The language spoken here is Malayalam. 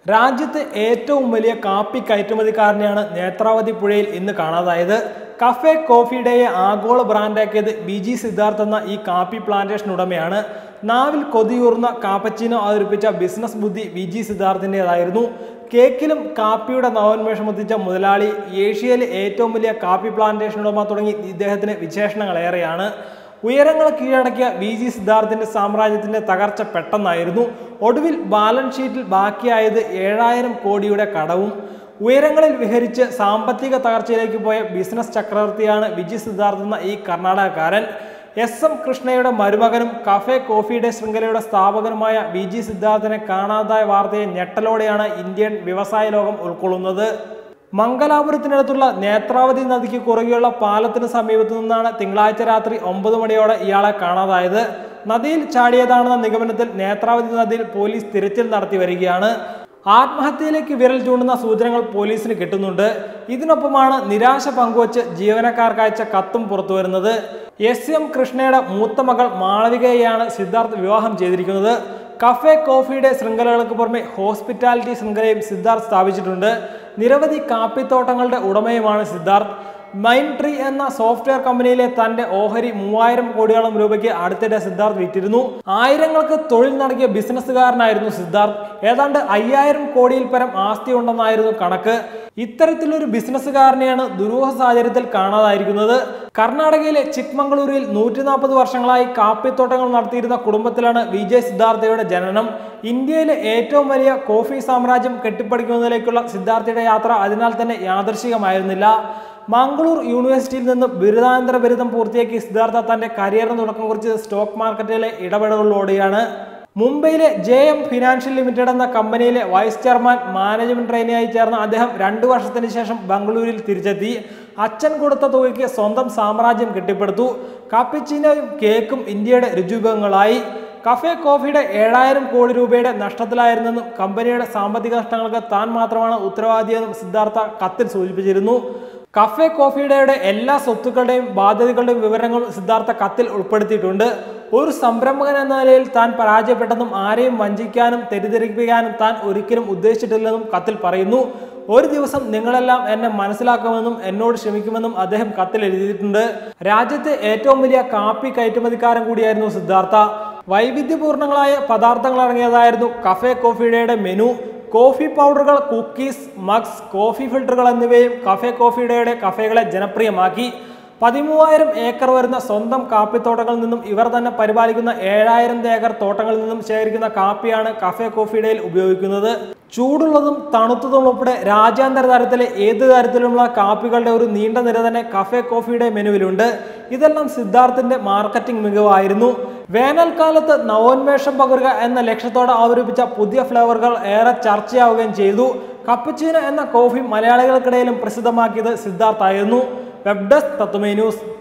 രാജ്യത്തെ ഏറ്റവും വലിയ കാപ്പി കയറ്റുമതിക്കാരനെയാണ് നേത്രാവതി പുഴയിൽ ഇന്ന് കാണാതായത് കഫേ കോഫി ഡേയെ ആഗോള ബ്രാൻഡാക്കിയത് ബി ജി സിദ്ധാർത്ഥ് എന്ന ഈ കാപ്പി പ്ലാന്റേഷൻ ഉടമയാണ് നാവിൽ കൊതിയൂർന്ന കാപ്പച്ചിനോ അവതരിപ്പിച്ച ബിസിനസ് ബുദ്ധി വി ജി സിദ്ധാർത്ഥിൻ്റെതായിരുന്നു കേക്കിലും കാപ്പിയുടെ നവോന്മേഷം എത്തിച്ച മുതലാളി ഏഷ്യയിലെ ഏറ്റവും വലിയ കാപ്പി പ്ലാന്റേഷൻ ഉടമ തുടങ്ങി ഇദ്ദേഹത്തിന് വിശേഷണങ്ങൾ ഏറെയാണ് ഉയരങ്ങൾ കീഴടക്കിയ വി ജി സിദ്ധാർത്ഥിന്റെ സാമ്രാജ്യത്തിന്റെ തകർച്ച പെട്ടെന്നായിരുന്നു ഒടുവിൽ ബാലൻസ് ഷീറ്റിൽ ബാക്കിയായത് ഏഴായിരം കോടിയുടെ കടവും ഉയരങ്ങളിൽ വിഹരിച്ച് സാമ്പത്തിക തകർച്ചയിലേക്ക് പോയ ബിസിനസ് ചക്രവർത്തിയാണ് വിജി സിദ്ധാർത്ഥ് എന്ന ഈ കർണാടകക്കാരൻ എസ് എം കൃഷ്ണയുടെ മരുമകനും കഫേ കോഫിയുടെ ശൃംഖലയുടെ സ്ഥാപകനുമായ വി ജി സിദ്ധാർത്ഥിനെ കാണാതായ വാർത്തയെ ഞെട്ടലോടെയാണ് ഇന്ത്യൻ വ്യവസായ ലോകം ഉൾക്കൊള്ളുന്നത് മംഗലാപുരത്തിനടുത്തുള്ള നേത്രാവതി നദിക്ക് കുറുകെയുള്ള പാലത്തിന് സമീപത്തു നിന്നാണ് തിങ്കളാഴ്ച രാത്രി ഒമ്പത് മണിയോടെ ഇയാളെ കാണാതായത് നദിയിൽ ചാടിയതാണെന്ന നിഗമനത്തിൽ നേത്രാവതി നദിയിൽ പോലീസ് തിരച്ചിൽ നടത്തി വരികയാണ് ആത്മഹത്യയിലേക്ക് വിരൽ ചൂണ്ടുന്ന സൂചനകൾ പോലീസിന് കിട്ടുന്നുണ്ട് ഇതിനൊപ്പമാണ് നിരാശ പങ്കുവച്ച് ജീവനക്കാർക്ക് അയച്ച കത്തും പുറത്തുവരുന്നത് എസ് എം കൃഷ്ണയുടെ മൂത്ത മകൾ മാളവികയെയാണ് സിദ്ധാർത്ഥ് വിവാഹം ചെയ്തിരിക്കുന്നത് കഫേ കോഫിയുടെ ശൃംഖലകൾക്ക് പുറമെ ഹോസ്പിറ്റാലിറ്റി ശൃംഖലയും സിദ്ധാർത്ഥ് സ്ഥാപിച്ചിട്ടുണ്ട് നിരവധി കാപ്പിത്തോട്ടങ്ങളുടെ ഉടമയുമാണ് സിദ്ധാർത്ഥ് മൈൻഡ് ട്രീ എന്ന സോഫ്റ്റ്വെയർ കമ്പനിയിലെ തന്റെ ഓഹരി മൂവായിരം കോടിയോളം രൂപയ്ക്ക് അടുത്തിടെ സിദ്ധാർത്ഥ് വിറ്റിരുന്നു ആയിരങ്ങൾക്ക് തൊഴിൽ നൽകിയ ബിസിനസ്സുകാരനായിരുന്നു സിദ്ധാർത്ഥ് ഏതാണ്ട് അയ്യായിരം കോടിയിൽ പരം ആസ്തി ഉണ്ടെന്നായിരുന്നു കണക്ക് ഇത്തരത്തിലൊരു ബിസിനസ്സുകാരനെയാണ് ദുരൂഹ സാഹചര്യത്തിൽ കാണാതായിരിക്കുന്നത് കർണാടകയിലെ ചിക്മംഗളൂരിൽ നൂറ്റി നാൽപ്പത് വർഷങ്ങളായി കാപ്പിത്തോട്ടങ്ങൾ നടത്തിയിരുന്ന കുടുംബത്തിലാണ് വിജയ് സിദ്ധാർത്ഥയുടെ ജനനം ഇന്ത്യയിലെ ഏറ്റവും വലിയ കോഫി സാമ്രാജ്യം കെട്ടിപ്പടുക്കുന്നതിലേക്കുള്ള സിദ്ധാർത്ഥയുടെ യാത്ര അതിനാൽ തന്നെ യാദൃശികമായിരുന്നില്ല മംഗളൂർ യൂണിവേഴ്സിറ്റിയിൽ നിന്ന് ബിരുദാനന്തര ബിരുദം പൂർത്തിയാക്കി സിദ്ധാർത്ഥ തന്റെ കരിയറിന് തുടക്കം കുറിച്ച് സ്റ്റോക്ക് മാർക്കറ്റിലെ ഇടപെടലുകളോടെയാണ് മുംബൈയിലെ ജെ എം ഫിനാൻഷ്യൽ ലിമിറ്റഡ് എന്ന കമ്പനിയിലെ വൈസ് ചെയർമാൻ മാനേജ്മെന്റ് ട്രെയിനിയായി ചേർന്ന അദ്ദേഹം രണ്ടു വർഷത്തിന് ശേഷം ബംഗളൂരിൽ തിരിച്ചെത്തി അച്ഛൻ കൊടുത്ത തുകയ്ക്ക് സ്വന്തം സാമ്രാജ്യം കെട്ടിപ്പടുത്തു കാപ്പിച്ചീനയും കേക്കും ഇന്ത്യയുടെ രുചിവിഭവങ്ങളായി കഫേ കോഫിയുടെ ഏഴായിരം കോടി രൂപയുടെ നഷ്ടത്തിലായിരുന്നെന്നും കമ്പനിയുടെ സാമ്പത്തിക നഷ്ടങ്ങൾക്ക് താൻ മാത്രമാണ് ഉത്തരവാദിയെന്നും സിദ്ധാർത്ഥ കത്തിൽ സൂചിപ്പിച്ചിരുന്നു കഫേ കോഫിയുടെ എല്ലാ സ്വത്തുക്കളുടെയും ബാധ്യതകളുടെയും വിവരങ്ങൾ സിദ്ധാർത്ഥ കത്തിൽ ഉൾപ്പെടുത്തിയിട്ടുണ്ട് ഒരു സംരംഭകൻ എന്ന നിലയിൽ താൻ പരാജയപ്പെട്ടെന്നും ആരെയും വഞ്ചിക്കാനും തെറ്റിദ്ധരിപ്പിക്കാനും താൻ ഒരിക്കലും ഉദ്ദേശിച്ചിട്ടില്ലെന്നും കത്തിൽ പറയുന്നു ഒരു ദിവസം നിങ്ങളെല്ലാം എന്നെ മനസ്സിലാക്കുമെന്നും എന്നോട് ക്ഷമിക്കുമെന്നും അദ്ദേഹം കത്തിൽ എഴുതിയിട്ടുണ്ട് രാജ്യത്തെ ഏറ്റവും വലിയ കാപ്പി കയറ്റുമതിക്കാരൻ കൂടിയായിരുന്നു സിദ്ധാർത്ഥ വൈവിധ്യപൂർണങ്ങളായ പദാർത്ഥങ്ങൾ അടങ്ങിയതായിരുന്നു കഫേ കോഫിയുടെ മെനു കോഫി പൗഡറുകൾ കുക്കീസ് മഗ്സ് കോഫി ഫിൽട്ടറുകൾ എന്നിവയും കഫേ കോഫിയുടെ കഫേകളെ ജനപ്രിയമാക്കി പതിമൂവായിരം ഏക്കർ വരുന്ന സ്വന്തം കാപ്പിത്തോട്ടങ്ങളിൽ നിന്നും ഇവർ തന്നെ പരിപാലിക്കുന്ന ഏഴായിരം ഏക്കർ തോട്ടങ്ങളിൽ നിന്നും ശേഖരിക്കുന്ന കാപ്പിയാണ് കഫേ കോഫിയുടെയിൽ ഉപയോഗിക്കുന്നത് ചൂടുള്ളതും തണുത്തതും ഉൾപ്പെടെ രാജ്യാന്തര തലത്തിലെ ഏത് തരത്തിലുമുള്ള കാപ്പികളുടെ ഒരു നീണ്ട നിര തന്നെ കഫേ കോഫിയുടെ മെനുവിലുണ്ട് ഇതെല്ലാം സിദ്ധാർത്ഥിന്റെ മാർക്കറ്റിംഗ് മികവായിരുന്നു വേനൽക്കാലത്ത് നവോന്മേഷം പകരുക എന്ന ലക്ഷ്യത്തോടെ അവതരിപ്പിച്ച പുതിയ ഫ്ലേവറുകൾ ഏറെ ചർച്ചയാവുകയും ചെയ്തു കപ്പച്ചീന എന്ന കോഫി മലയാളികൾക്കിടയിലും പ്രസിദ്ധമാക്കിയത് സിദ്ധാർത്ഥായിരുന്നു വെബ് ഡെസ്ക് തത്വമേ ന്യൂസ്